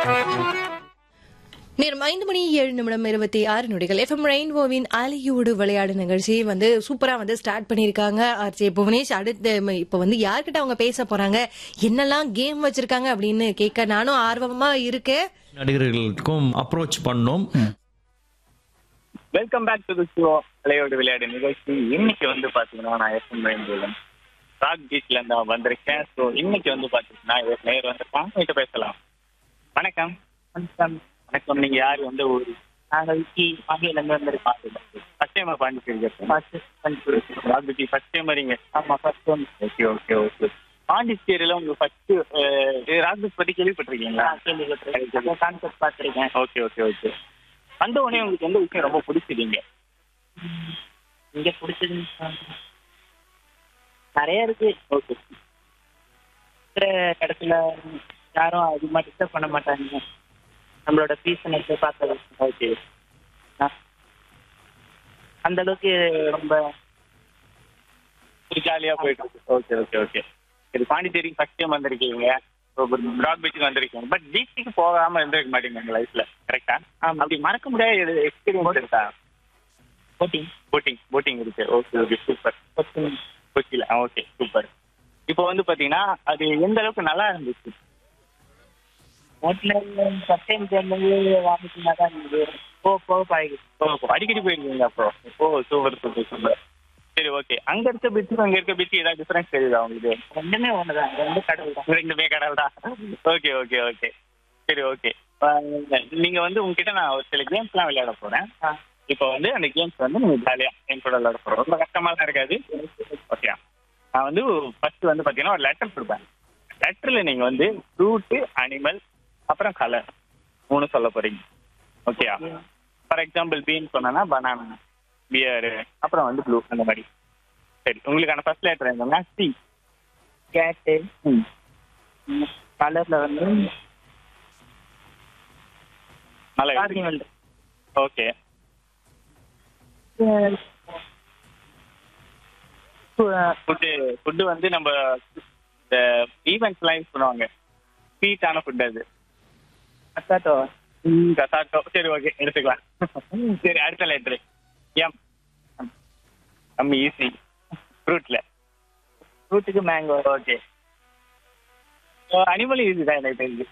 நேரம் ஐந்து மணி ஏழு நிமிடம் இருபத்தி ஆறு நொடிகள் எஃப்எம் ரெயின்போவின் அலியோடு விளையாடு நிகழ்ச்சி வந்து சூப்பரா வந்து ஸ்டார்ட் பண்ணிருக்காங்க ஆர்ஜே புவனேஷ் அடுத்து ம- இப்ப வந்து யார்கிட்ட அவங்க பேச போறாங்க என்னெல்லாம் கேம் வச்சிருக்காங்க அப்படின்னு கேட்க நானும் ஆர்வமா இருக்கேன் நடிகர்களுக்கும் அப்ரோச் பண்ணோம் welcome back to the show அலையோடு விளையாடு நிகழ்ச்சி இன்னைக்கு வந்து பாத்தீங்கன்னா நான் எஃப்எம் ரெயின்போல ராக் பீச்ல இருந்து நான் வந்திருக்கேன் ஸோ இன்னைக்கு வந்து பாத்தீங்கன்னா இவர் நேர் வந்திருக்கான் கிட்ட பேசலாம் வணக்கம் வணக்கம் வணக்கம் நீங்க யாரு வந்து ஒரு நாங்கள் விக்கி பாண்டியில இருந்து வந்திருக்கோம் first time Pondicherry rock beach first time வரீங்க ஆமா first time okay okay okay பாண்டிச்சேரியில உங்க ஃபர்ஸ்ட் ராக் பீச் பத்தி கேள்விப்பட்டிருக்கீங்களா கேள்விப்பட்டிருக்கேன் கான்செப்ட் பார்த்துருக்கேன் ஓகே ஓகே ஓகே வந்த உடனே உங்களுக்கு எந்த விஷயம் ரொம்ப பிடிச்சதுங்க இங்க பிடிச்சது நிறைய இருக்கு ஓகே இருக்கிற இடத்துல யாரும் அதிகமா டிஸ்டர்ப் பண்ண மாட்டாங்க நம்மளோட பீஸ் எடுத்து பார்த்தது ஓகே அந்த அளவுக்கு ரொம்ப ஜாலியா போயிட்டு இருக்கு ஓகே ஓகே ஓகே சரி பாண்டிச்சேரிக்கு ஃபர்ஸ்ட் டைம் வந்திருக்கீங்க பிராட் பீச்சுக்கு வந்திருக்கீங்க பட் பீச்சுக்கு போகாம இருந்திருக்க மாட்டீங்க உங்க லைஃப்ல கரெக்டா அப்படி மறக்க முடியாத எக்ஸ்பீரியன்ஸ் இருக்கா போட்டிங் போட்டிங் போட்டிங் இருக்கு ஓகே ஓகே சூப்பர் கொச்சியில ஓகே சூப்பர் இப்போ வந்து பாத்தீங்கன்னா அது எந்த அளவுக்கு நல்லா இருந்துச்சு போட்ல ஃபர்ஸ்ட் டைம் சேர்ந்தது வாங்கிட்டீங்கன்னா தான் இருந்தது போக போக பழகிடுச்சு ஓ அப்போ அடிக்கடி போயிருக்கீங்க அப்போ ஓ சூப்பர் சூப்பர் சூப்பர் சரி ஓகே அங்க இருக்க பீச்சுக்கும் அங்க இருக்க பீச்சு ஏதாவது டிஃபரன்ஸ் தெரியுதா உங்களுக்கு ரெண்டுமே ஒண்ணுதான் ரெண்டு கடவுள் தான் ரெண்டுமே கடல் தான் ஓகே ஓகே ஓகே சரி ஓகே நீங்க வந்து உங்ககிட்ட நான் ஒரு சில கேம்ஸ்லாம் விளையாட போறேன் இப்போ வந்து அந்த கேம்ஸ் வந்து நீங்க ஜாலியா என் கூட விளையாட போறோம் ரொம்ப கஷ்டமாலாம் இருக்காது ஓகே நான் வந்து ஃபர்ஸ்ட் வந்து பாத்தீங்கன்னா ஒரு லெட்டர் கொடுப்பேன் லெட்டர்ல நீங்க வந்து ஃப்ரூட்டு அனிமல் அப்புறம் கலர் மூணு சொல்ல போறீங்க ஓகேயா ஃபார் எக்ஸாம்பிள் பீன் சொன்னா பனானா பியர் அப்புறம் வந்து ப்ளூ அந்த மாதிரி சரி உங்களுக்கான ஃபர்ஸ்ட் லெட்டர் என்னன்னா சி கேட்டு ம் கலர்ல வந்து நல்லா கார்னிவல் ஓகே ஃபுட்டு ஃபுட்டு வந்து நம்ம இந்த ஈவெண்ட்ஸ்லாம் யூஸ் பண்ணுவாங்க ஸ்வீட்டான ஃபுட் அது அக்காட்டோ கசாட்டோ சரி ஓகே எடுத்துக்கலாம் சரி அடுத்த லெட்ரு எம் கம்மி ஈஸி ஃப்ரூட்ல ஃப்ரூட்டுக்கு மேங்கோ ஓகே அனிமல் ஈஸி தான் எனக்கு தெரிஞ்சு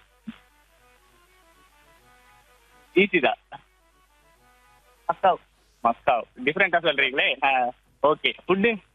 ஈஸி தான் அக்காவ் மஸ்காவ் டிஃப்ரெண்டா சொல்றீங்களே ஓகே ஃபுட்டு